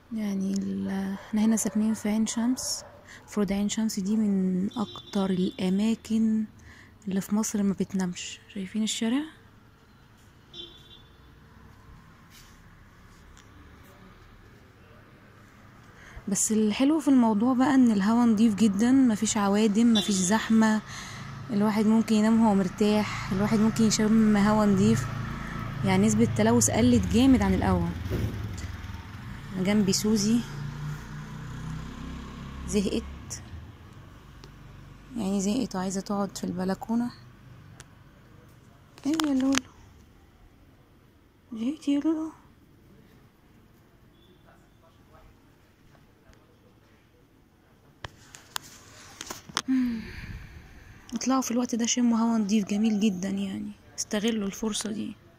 يعني ال- احنا هنا ساكنين في عين شمس المفروض عين شمس دي من اكتر الاماكن اللي في مصر ما بتنامش شايفين الشارع بس الحلو في الموضوع بقى ان الهوا نضيف جدا مفيش عوادم مفيش زحمة الواحد ممكن ينام هو مرتاح الواحد ممكن يشم هوا نضيف يعني نسبة التلوث قلت جامد عن الاول أنا جنبي سوزي زهقت يعني زهقت وعايزة تقعد في البلكونة ايه يا لولو زهقتي يا لولو مم. اطلعوا في الوقت ده شموا هوا نضيف جميل جدا يعني استغلوا الفرصة دي